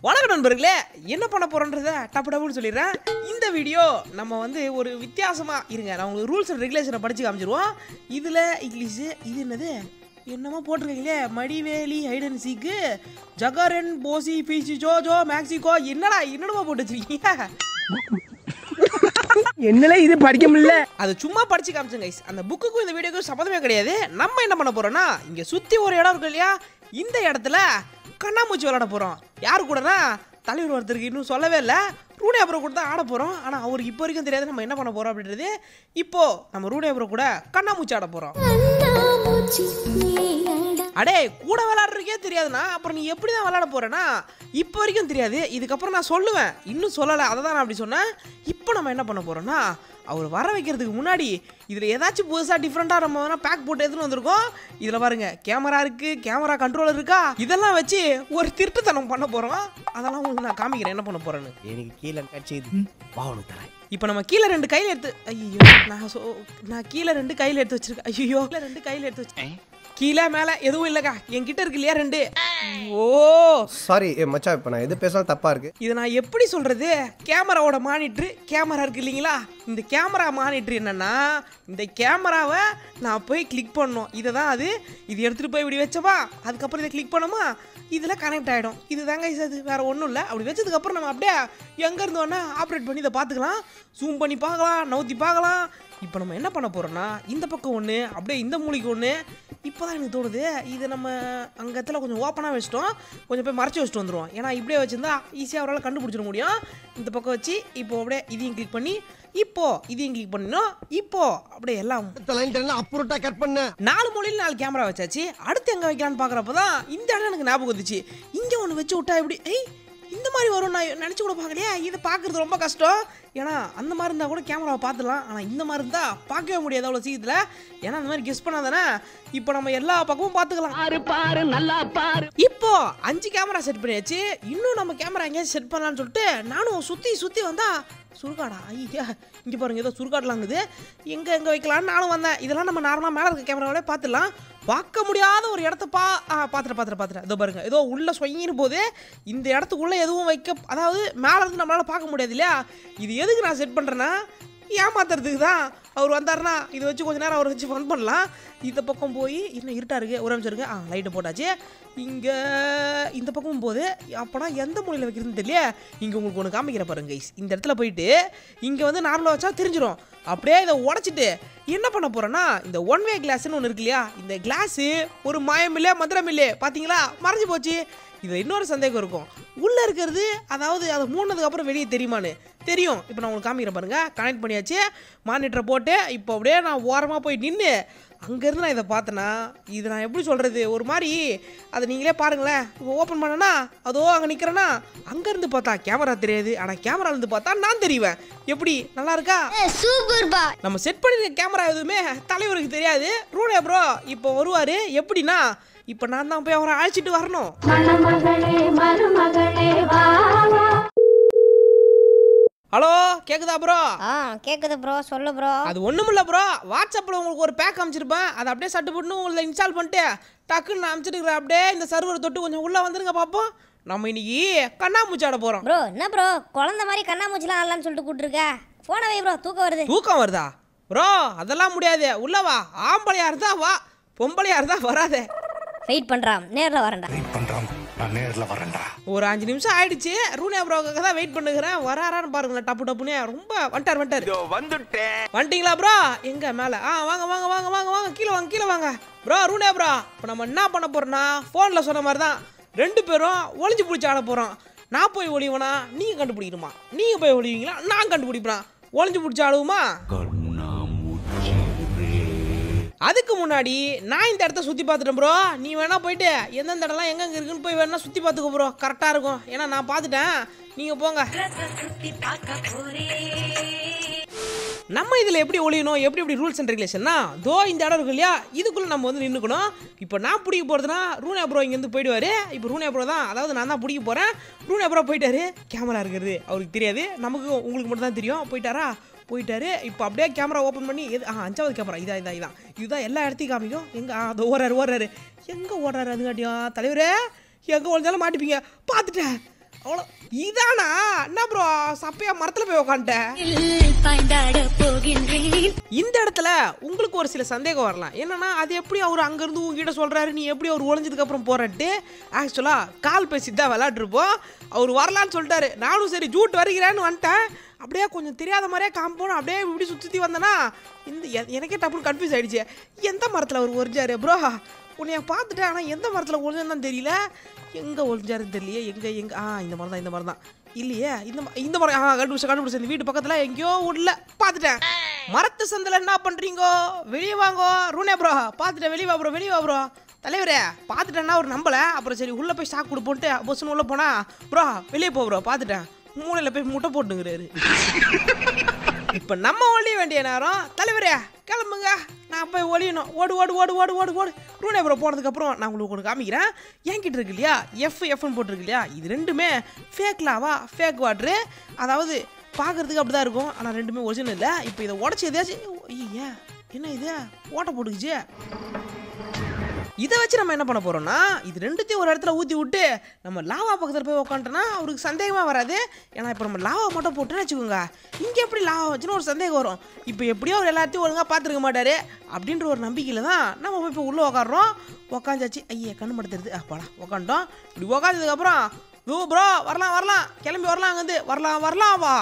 வணக்கம் நண்பர்களே என்ன பண்ண போறோன்றத டப்பு டப்புன்னு சொல்லிடுறேன் இந்த வீடியோ நம்ம வந்து ஒரு வித்தியாசமா இருங்க நான் உங்களுக்கு ரூல்ஸ் அண்ட் ரெகுலேஷனை படிச்சு காமிச்சிருவோம் இதுல இங்கிலீஷு இது என்னது என்னமோ போட்டிருக்கீங்களே மடிவேலி ஹைடன் சீக்கு ஜகரன் போசி பீச்சி ஜோஜோ மேக்சிகோ என்னடா என்னடமா போட்டு வச்சிருக்கீங்க என்னால இது படிக்க முடியல அது சும்மா படிச்சு காமிச்சேன் கைஸ் அந்த புக்குக்கும் இந்த வீடியோக்கும் சம்மந்தமே கிடையாது நம்ம என்ன பண்ண போறோம்னா இங்க சுத்தி ஒரு இடம் இருக்கு இல்லையா இந்த இடத்துல கண்ணாமூச்சி விளையாட போறோம் யாரு கூடனா தலைவர் ஒருத்தருக்கு இன்னும் சொல்லவே இல்லை ரூனே அப்புறம் கூட தான் ஆட போறோம் ஆனா அவருக்கு இப்போ வரைக்கும் தெரியாது நம்ம என்ன பண்ண போறோம் அப்படின்றது இப்போ நம்ம ரூனே அப்புறம் கூட கண்ணாமூச்சி ஆட போறோம் அடே கூட விளையாடுறதுக்கே தெரியாதுண்ணா அப்புறம் நீ எப்படி தான் விளையாட போறேன்னா இப்போ வரைக்கும் தெரியாது இதுக்கப்புறம் நான் சொல்லுவேன் இன்னும் சொல்லலை அதை தான் நான் அப்படி சொன்னேன் இப்போ நம்ம என்ன பண்ண போறோம்னா அவர் வர வைக்கிறதுக்கு முன்னாடி இதில் ஏதாச்சும் புதுசாக டிஃப்ரெண்ட்டாக நம்ம வேணால் பேக் போட்டு எடுத்துன்னு வந்திருக்கோம் இதில் பாருங்க கேமரா இருக்கு கேமரா கண்ட்ரோலர் இருக்கா இதெல்லாம் வச்சு ஒரு திருட்டுத்தனம் பண்ண போகிறோம் அதெல்லாம் உங்களுக்கு நான் காமிக்கிறேன் என்ன பண்ண போறேன்னு எனக்கு கீழே கட்சி பாவனு தரேன் இப்போ நம்ம கீழே ரெண்டு கையில் எடுத்து ஐயோ நான் சோ நான் கீழே ரெண்டு கையில் எடுத்து வச்சிருக்கேன் ஐயோ கீழே ரெண்டு கையில் எடுத்து வச்சிருக்கேன் கீழே மேலே எதுவும் இல்லைக்கா என்கிட்ட இருக்கு இல்லையா ரெண்டு ஓ சாரி மச்சான் இப்போ நான் எது பேசினாலும் தப்பா இருக்கு இதை நான் எப்படி சொல்றது கேமராவோட மானிட்ரு கேமரா இருக்கு இல்லைங்களா இந்த கேமரா மானிட்ரு என்னன்னா இந்த கேமராவை நான் போய் கிளிக் பண்ணணும் இதை தான் அது இது எடுத்துகிட்டு போய் இப்படி வச்சோமா அதுக்கப்புறம் இதை கிளிக் பண்ணோமா இதில் கனெக்ட் ஆகிடும் இது தாங்க அது வேறு ஒன்றும் இல்லை அப்படி வச்சதுக்கப்புறம் நம்ம அப்படியே எங்கே இருந்தோன்னா ஆப்ரேட் பண்ணி இதை பார்த்துக்கலாம் ஜூம் பண்ணி பார்க்கலாம் நவுத்தி பார்க்கலாம் இப்போ நம்ம என்ன பண்ண போகிறோம்னா இந்த பக்கம் ஒன்று அப்படியே இந்த மூலிகை ஒன்று இப்போ தான் எனக்கு தோணுது இதை நம்ம அங்கே இடத்துல கொஞ்சம் ஓப்பனாக வச்சிட்டோம் கொஞ்சம் போய் மறைச்சி வச்சுட்டு வந்துடுவோம் ஏன்னா இப்படியே வச்சிருந்தா ஈஸியாக அவரால் கண்டுபிடிச்சிட முடியும் இந்த பக்கம் வச்சு இப்போ அப்படியே இதையும் கிளிக் பண்ணி இப்போ இதையும் கிளிக் பண்ணணும் இப்போ அப்படியே எல்லாம் அப்புறட்டா கட் பண்ண நாலு மூலையில் நாலு கேமரா வச்சாச்சு அடுத்து எங்கே வைக்கலான்னு பார்க்குறப்ப தான் இந்த இடம் எனக்கு ஞாபகம் வந்துச்சு இங்கே ஒன்று வச்சு விட்டா எப்படி ஏய் இந்த மாதிரி வரும் நான் நினச்சி கூட பார்க்கலையே இதை பார்க்குறது ரொம்ப கஷ்டம் ஏன்னா அந்த மாதிரி இருந்தால் கூட கேமராவை பார்த்துலாம் ஆனால் இந்த மாதிரி இருந்தால் பார்க்கவே முடியாது அவ்வளோ சீக்கிரத்தில் ஏன்னா அந்த மாதிரி கெஸ் பண்ணாதானே இப்போ நம்ம எல்லா பக்கமும் பார்த்துக்கலாம் பாரு பாரு நல்லா பாரு இப்போ அஞ்சு கேமரா செட் பண்ணியாச்சு இன்னும் நம்ம கேமரா எங்கேயாச்சும் செட் பண்ணலாம்னு சொல்லிட்டு நானும் சுற்றி சுற்றி வந்தா சுருக்காடா ஐயா இங்கே பாருங்க ஏதோ சுருக்காடலாங்குது எங்கே எங்கே வைக்கலாம்னு நானும் வந்தேன் இதெல்லாம் நம்ம நார்மலாக மேலே இருக்க கேமராவிலே பார்த்துடலாம் பார்க்க முடியாத ஒரு இடத்த பா ஆ பார்த்துட்டு பார்த்துட்டு பார்த்துட்டு இதோ பாருங்க ஏதோ உள்ளே சொங்கின்னு போது இந்த இடத்துக்குள்ளே எதுவும் வைக்க அதாவது மேலே இருந்து நம்மளால் பார்க்க முடியாது இல்லையா இது எதுக்கு நான் செட் பண்ணுறேன்னா ஏமாத்துறதுக்கு தான் அவர் வந்தாருன்னா இதை வச்சு கொஞ்ச நேரம் அவரை வச்சு ஃபன் பண்ணலாம் இந்த பக்கம் போய் இன்னும் இருட்டா இருக்கு ஒரு நிமிஷம் இருக்கு ஆ லைட்டை போட்டாச்சு இங்கே இந்த பக்கம் போது அப்போனா எந்த மூலையில் வைக்கிறதுன்னு தெரியல இங்கே உங்களுக்கு ஒன்று காமிக்கிற பாருங்க guys. இந்த இடத்துல போயிட்டு இங்கே வந்து நார்மலாக வச்சா தெரிஞ்சிடும் அப்படியே இதை உடச்சிட்டு என்ன பண்ண போறேன்னா இந்த ஒன் வே கிளாஸ்னு ஒன்று இருக்கு இல்லையா இந்த கிளாஸு ஒரு மாயம் இல்லையா மந்திரம் இல்லையே பார்த்தீங்களா மறைஞ்சு போச்சு இதில் இன்னொரு சந்தேகம் இருக்கும் உள்ளே இருக்கிறது அதாவது அதை மூணதுக்கு அப்புறம் வெளியே தெரியுமான்னு தெரியும் இப்போ நான் உங்களுக்கு காமிக்கிறேன் பாருங்க கனெக்ட் பண்ணியாச்சு மானிட்டரை போட்டு இப்போ அப்படியே நான் ஓரமாக போய் நின்று அங்கேருந்து நான் இதை பார்த்தேன்னா இது நான் எப்படி சொல்கிறது ஒரு மாதிரி அதை நீங்களே பாருங்களேன் இப்போ ஓப்பன் பண்ணனா அதோ அங்கே நிற்கிறேன்னா அங்கேருந்து பார்த்தா கேமரா தெரியாது ஆனால் கேமராலேருந்து பார்த்தா நான் தெரிவேன் எப்படி நல்லா இருக்கா சூப்பர்பா நம்ம செட் பண்ணிருக்க கேமரா எதுவுமே தலைவருக்கு தெரியாது ரூனே ப்ரோ இப்போ வருவார் எப்படின்னா இப்போ நான் தான் போய் அவரை அழைச்சிட்டு வரணும் மணமகளே மருமகளே வா வா ஹலோ கேக்குதா ப்ரோ ஆ கேக்குது ப்ரோ சொல்லு ப்ரோ அது ஒண்ணுமில்ல ப்ரோ வாட்ஸ்அப்பில் உங்களுக்கு ஒரு பேக் அமைச்சிருப்பேன் அதை அப்படியே சட்டு போட்டு உங்களை இன்ஸ்டால் பண்ணிட்டு டக்குன்னு நான் அமைச்சிருக்கிறேன் அப்படியே இந்த சர்வர் தொட்டு கொஞ்சம் உள்ளே வந்துருங்க பார்ப்போம் நம்ம இன்னைக்கு கண்ணாமூச்சி ஆட போகிறோம் ப்ரோ என்ன ப்ரோ குழந்தை மாதிரி கண்ணாமூச்சிலாம் ஆடலாம்னு சொல்லிட்டு கூப்பிட்டுருக்க போன வை ப்ரோ தூக்கம் வருது தூக்கம் வருதா ப்ரோ அதெல்லாம் முடியாது உள்ள வா ஆம்பளையா இருந்தா வா பொம்பளையா இருந்தா வராதே வெயிட் பண்றான் நேர்ல வரேன்டா பண்றான் நான் நேர்ல வரேன்டா ஒரு அஞ்சு நிமிஷம் ஆயிடுச்சு ரூனியா ப்ரோக்காக தான் வெயிட் பண்ணுகிறேன் வராரான்னு பாருங்களேன் டப்பு டப்புனே ரொம்ப வந்துட்டார் வந்துட்டார் வந்துட்டேன் வந்துட்டீங்களா ப்ரோ எங்க மேல ஆ வாங்க வாங்க வாங்க வாங்க வாங்க கீழே வாங்க கீழே வாங்க ப்ரோ ரூனியா ப்ரோ இப்போ நம்ம என்ன பண்ண போறோம்னா ஃபோனில் சொன்ன மாதிரி தான் ரெண்டு பேரும் ஒளிஞ்சு பிடிச்சி ஆட போறோம் நான் போய் ஒளிவனா நீங்க கண்டுபிடிக்கணுமா நீங்க போய் ஒளிவீங்களா நான் கண்டுபிடிப்பேன் ஒளிஞ்சு பிடிச்சி ஆடுவோமா அதுக்கு முன்னாடி நான் இந்த இடத்த சுற்றி பார்த்துட்டேன் ப்ரோ நீ வேணா போயிட்டு எந்தெந்த இடம்லாம் எங்கெங்க இருக்குன்னு போய் வேணா சுற்றி பார்த்துக்கோ ப்ரோ கரெக்டாக இருக்கும் ஏன்னா நான் பார்த்துட்டேன் நீங்கள் போங்க நம்ம இதில் எப்படி ஒளியணும் எப்படி எப்படி ரூல்ஸ் அண்ட் ரெகுலேஷன்னா தோ இந்த இடம் இருக்கு இல்லையா இதுக்குள்ளே நம்ம வந்து நின்றுக்கணும் இப்போ நான் பிடிக்க போகிறதுனா ரூனியா ப்ரோ இங்கேருந்து போயிடுவார் இப்போ ரூனியா ப்ரோ தான் அதாவது நான் தான் பிடிக்க போகிறேன் ரூனியா ப்ரோ போயிட்டாரு கேமரா இருக்கிறது அவருக்கு தெரியாது நமக்கு உங்களுக்கு மட்டும் தான் தெரியும் போயிட்டாரா போயிட்டாரு இப்போ அப்படியே கேமரா ஓப்பன் பண்ணி எது ஆ அஞ்சாவது கேமரா இதா இதா இதான் இதுதான் எல்லா இடத்தையும் காமிக்கும் எங்கே ஆ அது ஓடுறாரு ஓடுறாரு எங்கே ஓடுறாரு அதுங்காட்டியும் தலைவரே எங்கே ஓடுறாலும் மாட்டிப்பீங்க பார்த்துட்டேன் அவ்வளோ இதானா என்ன ப்ரோ சப்பையா மரத்தில் போய் உக்காந்துட்டேன் இந்த இடத்துல உங்களுக்கு ஒரு சில சந்தேகம் வரலாம் என்னன்னா அது எப்படி அவர் அங்கேருந்து உங்ககிட்ட சொல்கிறாரு நீ எப்படி அவர் ஒளிஞ்சதுக்கு அப்புறம் போறட்டு ஆக்சுவலாக கால் பேசி தான் விளாட்ருப்போம் அவர் வரலான்னு சொல்லிட்டாரு நானும் சரி ஜூட் வருகிறேன்னு வந்துட்டேன் அப்படியே கொஞ்சம் தெரியாத மாதிரியே காம்பவுண்ட் அப்படியே இப்படி சுற்றி சுற்றி வந்தேன்னா இந்த எ- எனக்கே டப்புன்னு கன்ஃபியூஸ் ஆயிடுச்சு எந்த மரத்தில் அவர் ஒரிஞ்சாரு ப்ரோ உன்னைய பார்த்துட்டேன் ஆனால் எந்த மரத்தில் ஒழிஞ்சதுன்னு தெரியல எங்கே ஒழிஞ்சாருன்னு தெரியலையே எங்கே எங்கே ஆ இந்த மரம் தான் இந்த மரம் தான் இல்லையே இந்த ம- இந்த மரம் ஆ கண்டுபிடிச்ச கண்டுபிடிச்ச இந்த வீட்டு பக்கத்தில் எங்கேயோ உள்ள பார்த்துட்டேன் மரத்து சந்தில் என்ன பண்ணுறீங்கோ வெளியே வாங்கோ ரூனே ப்ரோ பார்த்துட்டேன் வெளியே வா ப்ரோ வெளியே வா ப்ரோ தலைவரே பார்த்துட்டேன்னா அவர் நம்பலை அப்புறம் சரி உள்ளே போய் ஸ்டாக் கொடுப்போன்ட்டு பொசுன்னு உள்ளே போனா ப்ரோ வெளியே போ ப்ரோ பார்த்துட்டேன் மூளையில் போய் முட்டை போட்டுங்கிறாரு இப்போ நம்ம ஒழிய வேண்டிய நேரம் தலைவரே கிளம்புங்க நான் போய் ஒழியணும் ஓடு ஓடு ஓடு ஓடு ஓடு ஓடு ரூனே ப்ரோ போனதுக்கப்புறம் நான் உங்களுக்கு ஒன்று காமிக்கிறேன் என்கிட்ட இருக்கு இல்லையா எஃப் எஃப்னு போட்டிருக்கு இல்லையா இது ரெண்டுமே ஃபேக் லாவா ஃபேக் வாட்ரு அதாவது பார்க்கறதுக்கு அப்படி தான் இருக்கும் ஆனால் ரெண்டுமே ஒரிஜினல் இல்லை இப்போ இதை உடச்சி எதையாச்சும் ஐயா என்ன இது ஓட்ட போட்டுக்குச்சு இதை வச்சு நம்ம என்ன பண்ண போறோம்னா இது ரெண்டுத்தையும் ஒரு இடத்துல ஊற்றி விட்டு நம்ம லாவா பக்கத்தில் போய் உட்காந்துட்டோன்னா அவருக்கு சந்தேகமாக வராது ஏன்னா இப்போ நம்ம லாவா மட்டும் போட்டுன்னு வச்சுக்கோங்க இங்கே எப்படி லாவா வச்சுன்னு ஒரு சந்தேகம் வரும் இப்போ எப்படியோ அவர் எல்லாத்தையும் ஒழுங்காக பார்த்துருக்க மாட்டாரு அப்படின்ற ஒரு நம்பிக்கையில் தான் நம்ம போய் இப்போ உள்ளே உட்காடுறோம் உக்காந்தாச்சு ஐயா கண்ணு படுத்துறது அப்பாடா உக்காண்டோம் இப்படி உக்காந்ததுக்கப்புறம் யோ ப்ரோ வரலாம் வரலாம் கிளம்பி வரலாம் அங்கேருந்து வரலாம் வரலாம் வா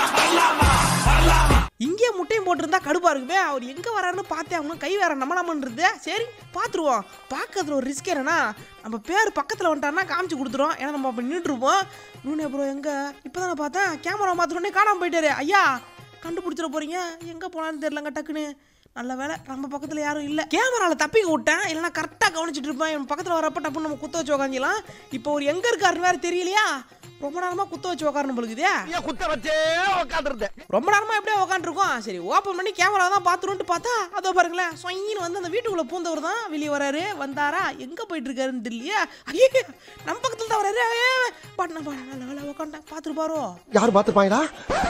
இங்கேயே முட்டையும் போட்டிருந்தா கடுப்பா இருக்குமே அவர் எங்கே வராருன்னு பார்த்தே அவனும் கை வேற நம்ம நம்மன்றது சரி பார்த்துருவோம் பார்க்கறதுல ஒரு ரிஸ்க் என்னன்னா நம்ம பேர் பக்கத்தில் வந்துட்டான்னா காமிச்சு கொடுத்துரும் ஏன்னா நம்ம அப்போ நின்றுருப்போம் நூனே ப்ரோ எங்கே இப்போ தானே பார்த்தேன் கேமரா மாத்திரனே காணாமல் போயிட்டாரு ஐயா கண்டுபிடிச்சிட போறீங்க எங்கே போனான்னு தெரியலங்க டக்குன்னு நல்ல வேலை நம்ம பக்கத்தில் யாரும் இல்லை கேமராவில் தப்பிக்க விட்டேன் இல்லைன்னா கரெக்டாக கவனிச்சிட்டு இருப்பேன் இவன் பக்கத்தில் வரப்ப டப்புன்னு நம்ம குத்த வச்சு உக்காஞ்சிலாம் இப்போ அவர் எங்கே இருக்காருன்னு வேறு தெரியலையா ரொம்ப நேரமாக குத்த வச்சு உக்காரணும் பொழுதுதே குத்த வச்சே உட்காந்துருந்தேன் ரொம்ப நேரமா எப்படியே உக்காந்துருக்கோம் சரி ஓப்பன் பண்ணி கேமரா தான் பார்த்துருன்ட்டு பார்த்தா அதோ பாருங்களேன் சொயின்னு வந்து அந்த வீட்டுக்குள்ள பூந்தவர் தான் வெளியே வராரு வந்தாரா எங்க போயிட்டு இருக்காருன்னு தெரியலையே ஐயே நம்ம பக்கத்துல தான் வராரு ஐயே, பாட்டு பாடு நல்ல வேலை உட்காண்டேன் பார்த்துட்டு பாரோ யார் பார்த்துருப்பாங்களா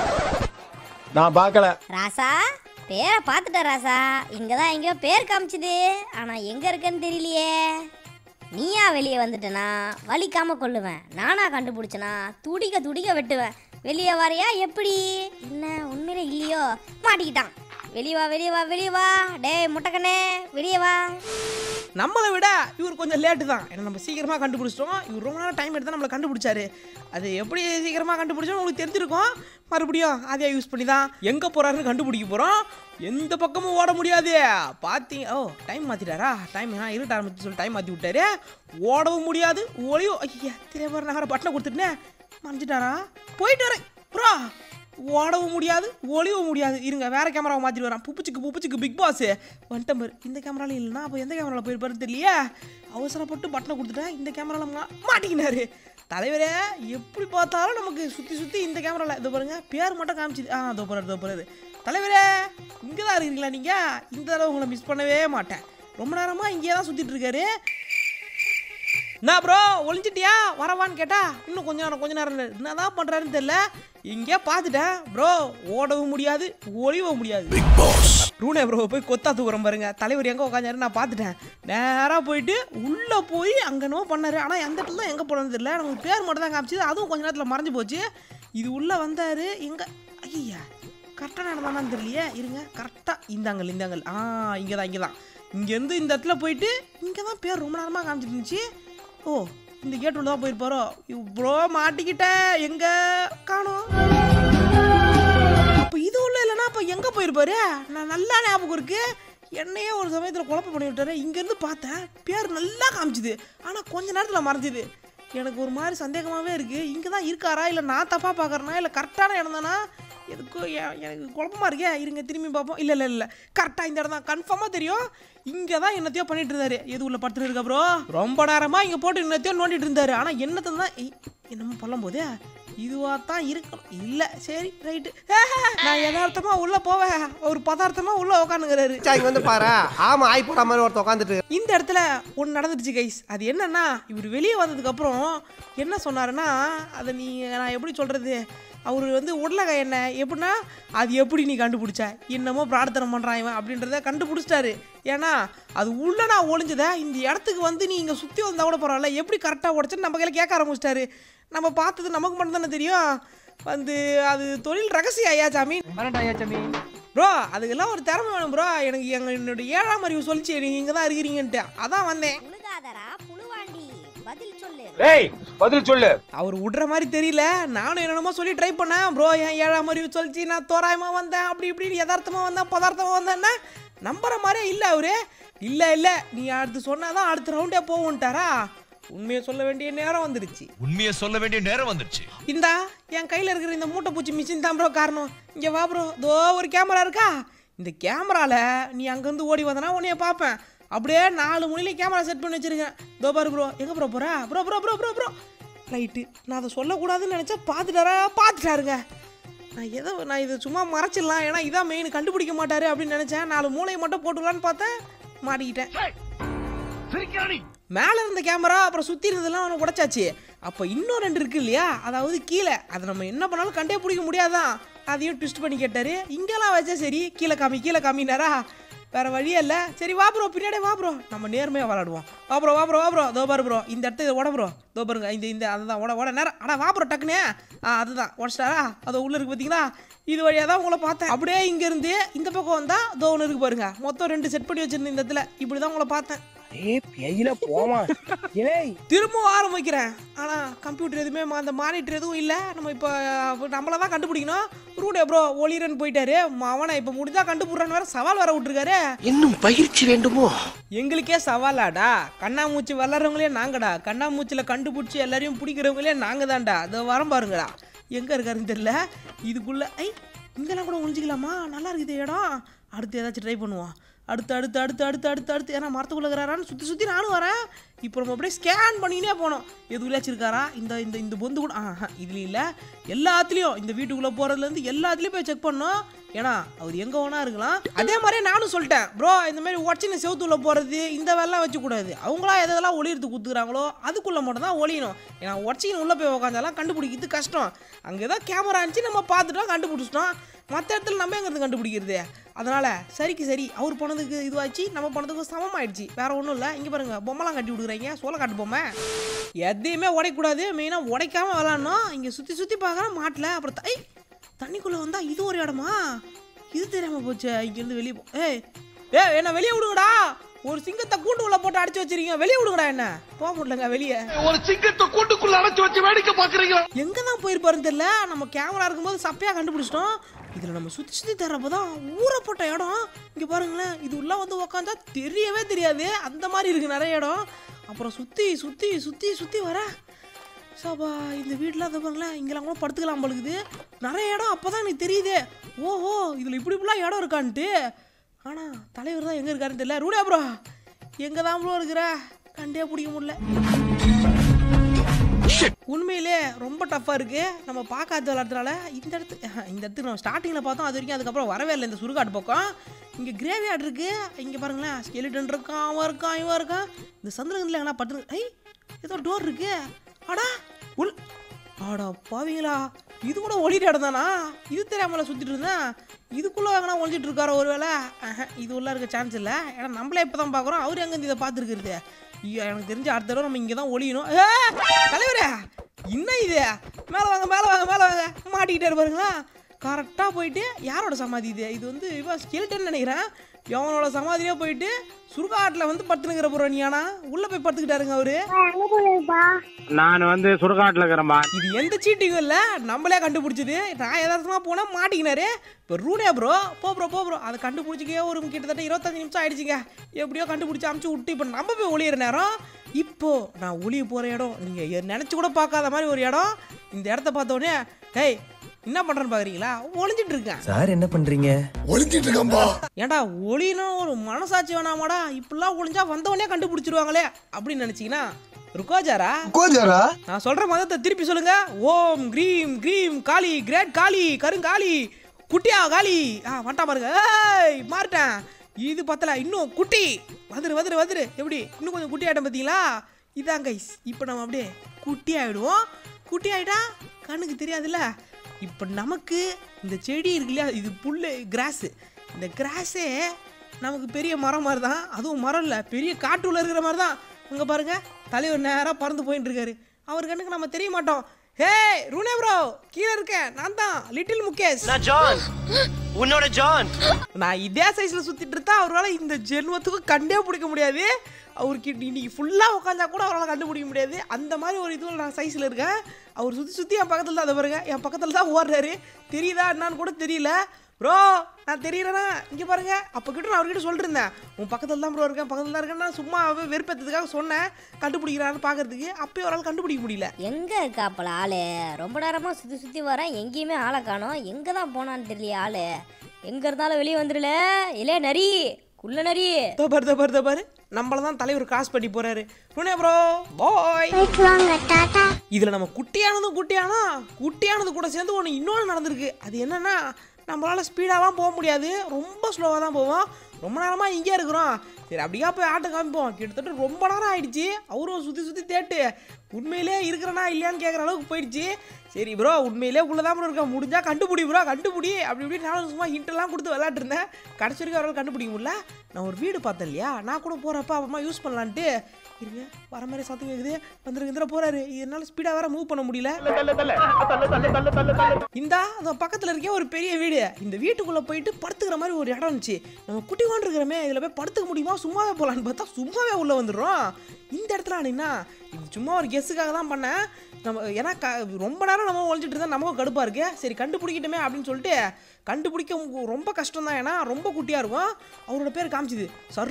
நான் பார்க்கல ராசா பேரை பார்த்துட்ட ராசா இங்கே தான் எங்கேயோ பேர் காமிச்சுது ஆனால் எங்கே இருக்குன்னு தெரியலையே நீயா வெளியே வந்துட்டனா வலிக்காம கொள்ளுவேன் நானா கண்டுபிடிச்சனா துடிக்க துடிக்க வெட்டுவேன் வெளியே வரையா எப்படி என்ன உண்மையிலே இல்லையோ மாட்டிக்கிட்டான் வெளியே வா வெளியே வா வெளியே வா டேய் முட்டைக்கண்ணே வெளியே வா நம்மளை விட இவர் கொஞ்சம் லேட்டு தான் ஏன்னா நம்ம சீக்கிரமா கண்டுபிடிச்சிட்டோம் இவர் ரொம்ப நேரம் டைம் எடுத்து நம்மளை கண்டுபிடிச்சாரு அது எப்படி சீக்கிரமா கண்டுபிடிச்சோம் உங்களுக்கு தெரிஞ்சிருக்கும் மறுபடியும் அதே யூஸ் பண்ணி தான் எங்க போறாருன்னு கண்டுபிடிக்க போறோம் எந்த பக்கமும் ஓட முடியாது பார்த்தீங்க ஓ டைம் மாத்திட்டாரா டைம் ஏன்னா இருட்ட ஆரம்பிச்சு சொல்லி டைம் மாத்தி விட்டாரு ஓடவும் முடியாது ஒளியும் ஐயா திரைப்பட நகர பட்டனை கொடுத்துட்டேன் மறைஞ்சிட்டாரா போயிட்டு வரேன் ப்ரோ ஓடவும் முடியாது ஒளியவும் முடியாது இருங்க வேற கேமராவை மாற்றிட்டு வரான் புப்புச்சுக்கு புப்புச்சுக்கு பிக் பாஸ் வந்துட்டம் பாரு இந்த கேமரால இல்லைன்னா அப்போ எந்த கேமராவில் போயிருப்பாரு தெரியலையே அவசரப்பட்டு பட்டனை கொடுத்துட்டேன் இந்த கேமராவில் மா மாட்டிக்கினாரு தலைவரே எப்படி பார்த்தாலும் நமக்கு சுற்றி சுற்றி இந்த கேமராவில் இதோ பாருங்க பேர் மட்டும் காமிச்சுது ஆ இதோ போறாரு இதோ போறாரு தலைவரே இங்கே தான் இருக்கீங்களா நீங்கள் இந்த தடவை உங்களை மிஸ் பண்ணவே மாட்டேன் ரொம்ப நேரமாக இங்கே தான் சுற்றிட்டு இருக்காரு நான் ப்ரோ ஒளிஞ்சிட்டியா வரவான்னு கேட்டா இன்னும் கொஞ்ச நேரம் கொஞ்ச நேரம் என்னதான் பண்றாருன்னு தெரியல இங்கே பார்த்துட்டேன் ப்ரோ ஓடவும் முடியாது ஒளியவும் முடியாது ரூனே ப்ரோ போய் கொத்தா தூக்குறோம் பாருங்க தலைவர் எங்கே உட்காந்தாரு நான் பார்த்துட்டேன் நேராக போயிட்டு உள்ளே போய் அங்கே என்னவோ பண்ணாரு ஆனால் எந்த இடத்துல தான் எங்கே போனது தெரியல நமக்கு பேர் மட்டும் தான் காமிச்சது அதுவும் கொஞ்ச நேரத்தில் மறைஞ்சு போச்சு இது உள்ளே வந்தார் எங்கே ஐயா கரெக்டாக நடந்தானு தெரியலையே இருங்க கரெக்டாக இந்தாங்கல் இந்தாங்கல் ஆ இங்கே தான் இங்கே தான் இங்கேருந்து இந்த இடத்துல போயிட்டு இங்கே தான் பேர் ரொம்ப நேரமாக காமிச்சிட்டு இருந்துச்சு ஓ இந்த கேட் உள்ள தான் போயிருப்பாரோ இவ்வளோ மாட்டிக்கிட்டேன் எங்க காணோம் அப்போ இது உள்ள இல்லைன்னா அப்போ எங்கே போயிருப்பாரு நான் நல்லா ஞாபகம் இருக்கு என்னையே ஒரு சமயத்தில் குழப்பம் பண்ணி விட்டாரு இங்கேருந்து பார்த்தேன் பேர் நல்லா காமிச்சுது ஆனால் கொஞ்ச நேரத்தில் மறைஞ்சுது எனக்கு ஒரு மாதிரி சந்தேகமாகவே இருக்குது இங்கே தான் இருக்காரா இல்லை நான் தப்பாக பார்க்குறேனா இல்லை கரெக்டான இடம் தானா எதுக்கும் எ- எனக்கு குழப்பமா இருக்கே இருங்க திரும்பி பார்ப்போம் இல்லை இல்லை இல்லை கரெக்டாக இந்த இடம் தான் கன்ஃபார்மாக தெரியும் இங்கே தான் என்னத்தையோ பண்ணிட்டு இருந்தாரு எது உள்ள படுத்துட்டு இருக்க ப்ரோ ரொம்ப நேரமாக இங்கே போட்டு என்னத்தையோ நோண்டிட்டு இருந்தாரு ஆனால் என்னத்தை தான் ஏய், என்னமோ பண்ணும் போதே இதுவாக தான் இருக்கணும் இல்லை சரி ரைட்டு நான் யதார்த்தமாக உள்ளே போவேன் ஒரு பதார்த்தமாக உள்ளே உட்காந்துங்கிறாரு மச்சான், இங்க வந்து பாரு ஆமா ஆய் போட மாதிரி ஒருத்தன் உட்காந்துட்டு இந்த இடத்துல ஒன்று நடந்துருச்சு கைஸ் அது என்னன்னா இவர் வெளியே வந்ததுக்கப்புறம் என்ன சொன்னாருன்னா அதை நீ நான் எப்படி சொல்கிறது அவர் வந்து உடலக என்ன எப்படின்னா அது எப்படி நீ கண்டுபிடிச்ச என்னமோ பிரார்த்தனை பண்ணுறான் இவன் அப்படின்றத கண்டுபிடிச்சிட்டாரு ஏன்னா அது உள்ள நான் ஒளிஞ்சதை இந்த இடத்துக்கு வந்து நீ இங்கே சுற்றி வந்தால் கூட பரவாயில்ல எப்படி கரெக்டாக உடச்சுன்னு நம்ம கையில் கேட்க ஆரம்பிச்சிட்டாரு நம்ம பார்த்தது நமக்கு மட்டும் தானே தெரியும் வந்து அது தொழில் ரகசியம் ஐயா சாமி ப்ரோ அதுக்கெல்லாம் ஒரு திறமை வேணும் ப்ரோ எனக்கு எங்க என்னோட ஏழாம் அறிவு சொல்லிச்சு நீங்கள் இங்கே தான் இருக்கிறீங்கன்ட்டு அதான் வந்தேன் புழுகாதரா புழுவாண்டி பதில் சொல்லு ஏய் பதில் சொல்லு அவர் விடுற மாதிரி தெரியல நானும் என்னென்னமோ சொல்லி ட்ரை பண்ணேன் ப்ரோ என் ஏழாம் அறிவு சொல்லிச்சு நான் தோராயமாக வந்தேன் அப்படி இப்படின்னு யதார்த்தமாக வந்தேன் பதார்த்தமாக வந்தேன்னா நம்புற மாதிரியே இல்லை அவரு இல்லை இல்லை நீ அடுத்து சொன்னாதான் அடுத்த ரவுண்டே போவோன்ட்டாரா உண்மையை சொல்ல வேண்டிய நேரம் வந்துருச்சு உண்மையை சொல்ல வேண்டிய நேரம் வந்துருச்சு இந்தா என் கையில் இருக்கிற இந்த மூட்டை பூச்சி மிஷின் தான் ப்ரோ காரணம் இங்கே வா ப்ரோ தோ ஒரு கேமரா இருக்கா இந்த கேமரால நீ அங்கேருந்து ஓடி வந்தனா உன்னைய பார்ப்பேன் அப்படியே நாலு மணிலையும் கேமரா செட் பண்ணி வச்சிருக்கேன் தோ பாரு ப்ரோ எங்கே ப்ரோ போகிறா bro bro bro bro bro right நான் அதை சொல்லக்கூடாதுன்னு நினச்சா பார்த்துட்டாரா பார்த்துட்டாருங்க நான் எதோ நான் இது சும்மா மறைச்சிடலாம் ஏன்னா இதான் மெயின் கண்டுபிடிக்க மாட்டாரு அப்படின்னு நினச்சேன் நாலு மூளையை மட்டும் போட்டுக்கலான்னு பார்த்தேன் மாட்டிக்கிட்டேன் மேலே இருந்த கேமரா அப்புறம் சுற்றி இருந்ததெல்லாம் அவனை உடைச்சாச்சு அப்போ இன்னும் ரெண்டு இருக்கு இல்லையா அதாவது கீழே அதை நம்ம என்ன பண்ணாலும் கண்டே பிடிக்க முடியாதான் அதையும் ட்விஸ்ட் பண்ணி கேட்டாரு இங்கெல்லாம் வச்சா சரி கீழே காமி கீழே காமினாரா வேற வழியே இல்லை சரி வா ப்ரோ பின்னாடியே வா ப்ரோ நம்ம நேர்மையாக விளாடுவோம் வா ப்ரோ வா ப்ரோ வா ப்ரோ தோ பாரு ப்ரோ இந்த இடத்த இதை உட ப்ரோ தோ பாருங்க இந்த இந்த அதுதான் உட உட நேரம் அடா வா ப்ரோ டக்குனே ஆ அதுதான் உடச்சிட்டாரா அது உள்ளே இருக்கு பார்த்தீங்களா இது வழியாக தான் உங்களை பார்த்தேன் அப்படியே இங்கேருந்து இந்த பக்கம் வந்தால் தோ ஒன்று இருக்கு பாருங்க மொத்தம் ரெண்டு செட் பண்ணி வச்சிருந்தேன் இந்த இடத்துல இப்படி தான் உங்களை பார்த்தேன் ஏய் பெயில போமா ஏய் திரும்பவும் ஆரம்பிக்கிறேன் ஆனால் கம்ப்யூட்டர் எதுவுமே மா- அந்த மானிட்டர் எதுவும் இல்லை நம்ம இப்போ நம்மளை தான் கண்டுபிடிக்கணும் ரூடே ப்ரோ ஒளிரன் போயிட்டாரு அவனை இப்போ முடிஞ்சா கண்டுபிடுறான்னு வேற சவால் வர விட்டுருக்காரு இன்னும் பயிற்சி வேண்டுமோ எங்களுக்கே சவாலாடா கண்ணாமூச்சி வளர்றவங்களே நாங்கடா கண்ணாமூச்சியில் கண்டுபிடிச்சி எல்லாரையும் பிடிக்கிறவங்களே நாங்கள் தான்டா அதை வரம் பாருங்கடா எங்கே இருக்காருன்னு தெரியல இதுக்குள்ளே ஐ இங்கெல்லாம் கூட ஒழிஞ்சிக்கலாமா நல்லா இருக்குது இடம் அடுத்து ஏதாச்சும் ட்ரை பண்ணுவோம் அடுத்து அடுத்து அடுத்து அடுத்து அடுத்து அடுத்து ஏன்னா மரத்துக்குள்ள இருக்கிறாரான்னு சுற்றி சுற்றி நானும் வரேன் இப்போ நம்ம அப்படியே ஸ்கேன் பண்ணினே போனோம் எதுக்குள்ளாச்சும் இருக்காரா இந்த இந்த இந்த பொந்து கூட ஆஹா இதுலையும் இல்லை எல்லாத்துலேயும் இந்த வீட்டுக்குள்ளே போகிறதுலேருந்து எல்லாத்துலேயும் போய் செக் பண்ணோம் ஏன்னா அவர் எங்கே வேணா இருக்கலாம் அதே மாதிரியே நானும் சொல்லிட்டேன் ப்ரோ இந்த மாதிரி உடச்சின செவுத்துள்ள போகிறது இந்த வேலைலாம் வச்சுக்கூடாது அவங்களா எதெல்லாம் ஒளியறது குத்துக்கிறாங்களோ அதுக்குள்ளே மட்டும் தான் ஒளியணும் ஏன்னா உடச்சின்னு உள்ளே போய் உக்காந்தாலாம் கண்டுபிடிக்கிறது கஷ்டம் அங்கே ஏதோ கேமரா இருந்துச்சு நம்ம பார்த்துட்டோம் கண்டுபிடிச்சிட்டோம் மற்ற இடத்துல நம்ம எங்கிறது கண்டுபிடிக்கிறது அதனால் சரிக்கு சரி அவர் போனதுக்கு இதுவாச்சு நம்ம போனதுக்கு சமமாயிடுச்சு வேற ஒன்றும் இல்லை இங்கே பாருங்க பொம்மைலாம் கட்டி விடுக்குறீங்க சோள காட்டு பொம்மை எதையுமே உடைக்கூடாது மெயினாக உடைக்காம விளாட்ணும் இங்கே சுற்றி சுற்றி பார்க்குறேன் மாட்டில் அப்புறம் தை தண்ணிக்குள்ளே வந்தால் இது ஒரு இடமா இது தெரியாமல் போச்சு இங்கேருந்து வெளியே போ ஏய் ஏய் என்ன வெளியே விடுங்கடா ஒரு சிங்கத்தை கூண்டுக்குள்ள போட்டு அடைச்சி வச்சிருக்கீங்க வெளியே விடுங்கடா என்ன போக முடியலங்க வெளியே ஒரு சிங்கத்தை கூட்டுக்குள்ள அடைச்சு வச்சு வேடிக்கை பாக்குறீங்களா எங்கே தான் போயிருப்பாருன்னு தெரியல நம்ம கேமரா இருக்கும்போது சப்பையாக கண்டுபிடிச்சிட்டோம் இதில் நம்ம சுற்றி சுற்றி தர்றப்போ தான் ஊறப்பட்ட இடம் இங்கே பாருங்களேன் இது உள்ள வந்து உக்காந்தா தெரியவே தெரியாது அந்த மாதிரி இருக்குது நிறைய இடம் அப்புறம் சுற்றி சுற்றி சுற்றி சுற்றி வர சாபா இந்த வீட்டில் அதை பாருங்களேன் இங்கெல்லாம் கூட படுத்துக்கலாம் பழுகுது நிறைய இடம் அப்போ தான் எனக்கு தெரியுது ஓஹோ இதில் இப்படி இப்படிலாம் இடம் இருக்கான்ட்டு ஆனால் தலைவர் தான் எங்கே இருக்காருன்னு தெரியல ரூடா ப்ரோ எங்கே தான் ப்ரோ இருக்கிற கண்டே பிடிக்க முடியல உண்மையிலே ரொம்ப டஃப்பாக இருக்குது நம்ம பார்க்காத விளாட்றதுனால இந்த இடத்து இந்த இடத்துக்கு நம்ம ஸ்டார்டிங்கில் பார்த்தோம் அது வரைக்கும் அதுக்கப்புறம் வரவே இல்லை இந்த சுருக்காட்டு பக்கம் இங்கே கிரேவி ஆட் இருக்குது இங்கே பாருங்களேன் ஸ்கெலிட்டன் இருக்கான் அவன் இருக்கான் இவன் இருக்கான் இந்த சந்திரகந்தில் எங்கன்னா பட்டு ஐ ஏதோ டோர் இருக்கு அடா உள் ஆடா பாவீங்களா இது கூட ஒளிட்டு இடம் தானா இது தெரியாமல சுற்றிட்டு இருந்தேன் இதுக்குள்ளே எங்கன்னா ஒழிஞ்சிட்டு இருக்காரோ ஒரு வேளை இது உள்ள இருக்க சான்ஸ் இல்லை ஏன்னா நம்மளே இப்போ தான் பார்க்குறோம் அவர் எங்கே இதை பார்த்துருக்குறது ஐயோ எனக்கு தெரிஞ்ச அடுத்த தடவை நம்ம இங்கே தான் ஒளியணும் ஏ, தலைவரே என்ன இது மேலே வாங்க மேலே வாங்க மேலே வாங்க மாட்டிக்கிட்டே இருப்பாருங்களா கரெக்டாக போயிட்டு யாரோட சமாதி இது இது வந்து இவன் ஸ்கெல்டன் நினைக்கிறேன் எவனோட சமாதியே போயிட்டு சுருகாட்டில் வந்து படுத்துனுங்கிற புறணியானா உள்ளே போய் படுத்துக்கிட்டாருங்க அவரு நான் வந்து சுடுகாட்டுல இருக்கிறேன்பா இது எந்த சீட்டிங்கும் இல்லை நம்மளே கண்டுபிடிச்சது நான் எதார்த்தமாக போனால் மாட்டிக்கினாரு இப்போ ரூனே ப்ரோ போ ப்ரோ போ ப்ரோ அதை கண்டுபிடிச்சிக்கே ஒரு கிட்டத்தட்ட இருபத்தஞ்சு நிமிஷம் ஆயிடுச்சுங்க எப்படியோ கண்டுபிடிச்சி அமுச்சு விட்டு இப்போ நம்ம போய் ஒளியிற நேரம் இப்போ நான் ஒளிய போகிற இடம் நீங்கள் நினச்சி கூட பார்க்காத மாதிரி ஒரு இடம் இந்த இடத்த பார்த்தோன்னே டேய் என்ன பண்ணுறேன்னு பார்க்குறீங்களா ஒளிஞ்சிட்டு இருக்கேன் சார் என்ன பண்றீங்க ஏன்டா ஒளினா ஒரு மனசாட்சி வேணாமாடா இப்படிலாம் ஒளிஞ்சா வந்தவொடனே கண்டுபிடிச்சிருவாங்களே அப்படின்னு நினச்சிங்கன்னா ருக்கோஜாரா கோஜாரா நான் சொல்ற மதத்தை திருப்பி சொல்லுங்க ஓம் கிரீம் கிரீம் காளி கிரேட் காளி கருங்காளி குட்டியா காளி ஆ வண்டா பாருங்க ஏய் மாறிட்டேன் இது பத்தல இன்னும் குட்டி வந்துரு வந்துரு வந்துரு எப்படி இன்னும் கொஞ்சம் குட்டி ஆயிட்டேன் பார்த்தீங்களா இதான் கைஸ் இப்போ நம்ம அப்படியே குட்டி ஆயிடுவோம் குட்டி ஆயிட்டா கண்ணுக்கு தெரியாதுல்ல இப்போ நமக்கு இந்த செடி இருக்கு இல்லையா இது புல்லு கிராஸு இந்த கிராஸே நமக்கு பெரிய மரம் மாதிரி தான் அதுவும் மரம் இல்லை பெரிய காட்டுக்குள்ள இருக்கிற மாதிரி தான் அங்கே பாருங்க தலைவர் நேராக பறந்து போயிட்டு இருக்காரு அவர் கண்ணுக்கு நம்ம தெரிய மாட்டோம் ஹே ரூனே ப்ரோ கீழே இருக்கேன் நான் தான் லிட்டில் முகேஷ் நான் ஜான் உன்னோட ஜான் நான் இதே சைஸ்ல சுத்திட்டு இருந்தா அவரால் இந்த ஜென்மத்துக்கு கண்டே பிடிக்க முடியாது அவருக்கு இன்னைக்கு ஃபுல்லாக உட்காந்தா கூட அவரால் கண்டுபிடிக்க முடியாது அந்த மாதிரி ஒரு இதுவில் நான் சைஸில் இருக்கேன் அவர் சுற்றி சுற்றி என் பக்கத்தில் தான் அதை பாருங்க என் பக்கத்தில் தான் ஓடுறாரு தெரியுதா என்னன்னு கூட தெரியல ப்ரோ நான் தெரியலண்ணா இங்கே பாருங்க அப்போ கிட்ட நான் அவர்கிட்ட சொல்லிருந்தேன் உன் பக்கத்தில் தான் ப்ரோ இருக்கேன் பக்கத்தில் தான் இருக்கேன் நான் சும்மா வெறுப்பேற்றதுக்காக சொன்னேன் கண்டுபிடிக்கிறான்னு பார்க்கறதுக்கு அப்பயும் அவரால் கண்டுபிடிக்க முடியல எங்க இருக்காப்பல ஆளு ரொம்ப நேரமா சுத்தி சுத்தி வரேன் எங்கேயுமே ஆளை காணோம் எங்க தான் போனான்னு தெரியல ஆளு எங்க இருந்தாலும் வெளியே வந்துடல இலே நரி குள்ள நரி தோ பாரு தோ பாரு தோ பாரு நம்மள தான் தலைவர் கிராஸ் பண்ணி போறாரு ருனே ப்ரோ பாய் இதுல நம்ம குட்டியானதும் குட்டியானா குட்டியானது கூட சேர்ந்து ஒன்று இன்னொன்று நடந்திருக்கு அது என்னன்னா நம்மளால ஸ்பீடாலாம் போக முடியாது ரொம்ப ஸ்லோவாக தான் போவோம் ரொம்ப நேரமாக இங்கே இருக்கிறோம் சரி அப்படியா போய் ஆட்டை காமிப்போம் கிட்டத்தட்ட ரொம்ப நேரம் ஆயிடுச்சு அவரும் சுற்றி சுற்றி தேட்டு உண்மையிலே இருக்கிறனா இல்லையான்னு கேட்குற அளவுக்கு போயிடுச்சு சரி ப்ரோ உண்மையிலே உள்ளதான் ப்ரோ இருக்கா முடிஞ்சா கண்டுபிடி ப்ரோ கண்டுபிடி அப்படி இப்படி நானும் சும்மா ஹிண்டெல்லாம் கொடுத்து விளையாட்டு இருந்தேன் கடைசி வரைக்கும் அவரால் கண்டுபிடிக்க முடியல நான் ஒரு வீடு பார்த்தேன் இல்லையா நான் கூட போகிறப்ப அப்புறமா யூஸ் பண்ணலான்ட்டு இருங்க வர மாதிரி சத்தம் கேக்குது வந்துருங்க இதில் போறாரு என்னால் ஸ்பீடாக வேற மூவ் பண்ண முடியல இந்த அந்த பக்கத்தில் இருக்க ஒரு பெரிய வீடு இந்த வீட்டுக்குள்ளே போயிட்டு படுத்துக்கிற மாதிரி ஒரு இடம் இருந்துச்சு நம்ம குட்டி கொண்டு இருக்கிறோமே இதில் போய் படுத்துக்க முடியுமா சும்மாவே போகலான்னு பார்த்தா சும்மாவே உள்ளே வந்துடுறோம் இந்த இடத்துல ஆனின்னா இது சும்மா ஒரு கெஸ்ஸுக்காக தான் பண்ணேன் நம்ம ஏன்னா க ரொம்ப நேரம் நம்ம ஒழிஞ்சிட்டு இருந்தால் நமக்கும் கடுப்பாக இருக்கு சரி கண்டுபிடிக்கட்டுமே அப்படின்னு சொல்லிட்டு கண்டுபிடிக்க உங்க- ரொம்ப கஷ்டம் தான் ஏன்னா ரொம்ப குட்டியாக இருக்கும் அவரோட பேர் காமிச்சுது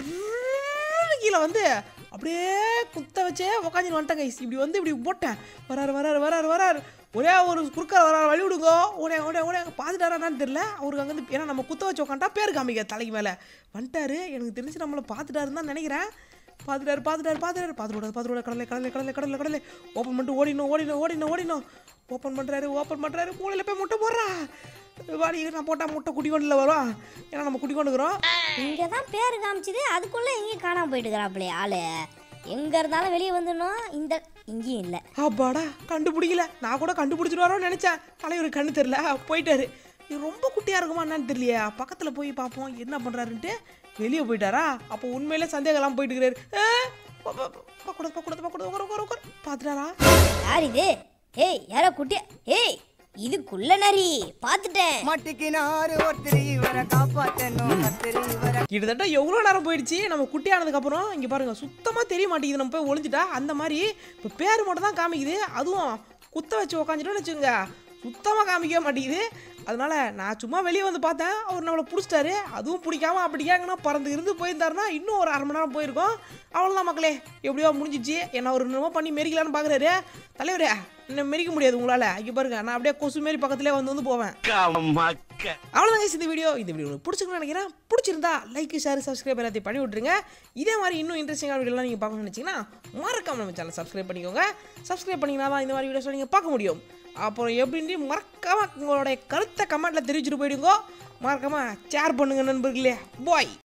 சர்ன்னு கீழே வந்து அப்படியே குத்த வச்சே உக்காந்து வந்துட்டேன் கைஸ் இப்படி வந்து இப்படி போட்டேன் வராரு வராரு வராரு வராரு ஒரே ஒரு குறுக்க வராரு வழி விடுங்கோ உடனே உடனே உடனே பார்த்துட்டாரான்னு தெரியல அவருக்கு அங்கே வந்து ஏன்னா நம்ம குத்த வச்சு உக்காண்டா பேர் காமிக்க தலைக்கு மேலே வந்துட்டாரு எனக்கு தெரிஞ்சு நம்மளை பார்த்துட்டாருன்னு தான் நினைக்கிறேன் பார்த்துட்டாரு பார்த்துட்டாரு பார்த்துட்டாரு பார்த்துட்டு பார்த்துட்டு கடலை கடலை கடலை கடலை கடலை ஓப்பன் பண்ணிட்டு ஓடினோம் ஓடினோம் ஓடினோம் ஓடினோம் ஓப்பன் பண்ணுறாரு ஓப்பன் பண்ணுறாரு மூளையில் போய் முட்டை போடுறா வாடி நான் போட்டால் முட்டை குட்டி கொண்டுல வரும் ஏன்னா நம்ம குட்டி கொண்டுக்கிறோம் இங்க தான் பேர் காமிச்சது அதுக்குள்ள எங்கேயும் காணாம போயிட்டு இருக்கிறாப்லே ஆளு எங்க இருந்தாலும் வெளியே வந்துடணும் இந்த இங்கேயும் இல்லை அப்பாடா கண்டுபிடிக்கல நான் கூட கண்டுபிடிச்சிருவாரோன்னு நினச்சேன் தலைவர் கண்ணு தெரில போயிட்டாரு இது ரொம்ப குட்டியாக இருக்குமா என்னன்னு தெரியலையா பக்கத்தில் போய் பார்ப்போம் என்ன பண்ணுறாருன்ட்டு வெளியே போயிட்டாரா அப்போ உண்மையிலே சந்தேகம்லாம் போயிட்டு இருக்கிறாரு பக்கூடாது பக்கூடாது பக்கூடாது உட்கார உட்கார உட்கார பார்த்துட்டாரா யார் இது ஏய் யாரோ குட்டியா ஏய் இது குள்ள நரி பார்த்துட்டேன் மட்டிக்கினாரு ஒருத்தர் இவரை காப்பாத்தணும் கத்திரி இவரை கிட்டத்தட்ட எவ்வளோ நேரம் போயிடுச்சு நம்ம குட்டி ஆனதுக்கப்புறம் இங்கே பாருங்க சுத்தமாக தெரிய மாட்டேங்குது நம்ம போய் ஒளிஞ்சிட்டா அந்த மாதிரி இப்போ பேர் மட்டும் தான் காமிக்குது அதுவும் குத்த வச்சு உக்காந்துட்டோம்னு வச்சுக்கோங்க சுத்தமாக காமிக்கவே மாட்டேங்குது அதனால நான் சும்மா வெளியே வந்து பார்த்தேன் அவர் நம்மளை பிடிச்சிட்டாரு அதுவும் பிடிக்காம அப்படி கேங்கன்னா பறந்து இருந்து போயிருந்தாருன்னா இன்னும் ஒரு அரை மணி நேரம் போயிருக்கோம் அவ்வளோதான் மக்களே எப்படியோ முடிஞ்சிச்சு என்ன ஒரு என்னமோ பண்ணி மெரிக்கலான்னு பார்க்குறாரு தலைவரே இன்னும் மெரிக்க முடியாது உங்களால் இங்கே பாருங்க நான் அப்படியே கொசு மாரி பக்கத்துலேயே வந்து வந்து போவேன் மக்க அவ்வளோதான் guys இந்த வீடியோ இந்த வீடியோ உங்களுக்கு பிடிச்சிருக்குன்னு நினைக்கிறேன் பிடிச்சிருந்தா லைக் ஷேர் சப்ஸ்கிரைப் எல்லாத்தையும் பண்ணி விட்ருங்க இதே மாதிரி இன்னும் இன்ட்ரெஸ்டிங்கான வீடியோலாம் நீங்கள் பார்க்கணும்னு நினச்சிங்கன்னா மறக்காம நம்ம சேனல் சப்ஸ்கிரைப் பண்ணிக்கோங்க சப்ஸ்கிரைப் பண்ணிங்கன்னா தான் இந்த மாதிரி வீடியோஸ் நீங்கள் பார்க்க முடியும் அப்புறம் எப்படின்னு மறக்காம உங்களுடைய கருத்தை கமெண்ட்டில் தெரிவிச்சுட்டு போயிடுங்க மறக்காம ஷேர் பண்ணுங்க நண்பர்களே பாய்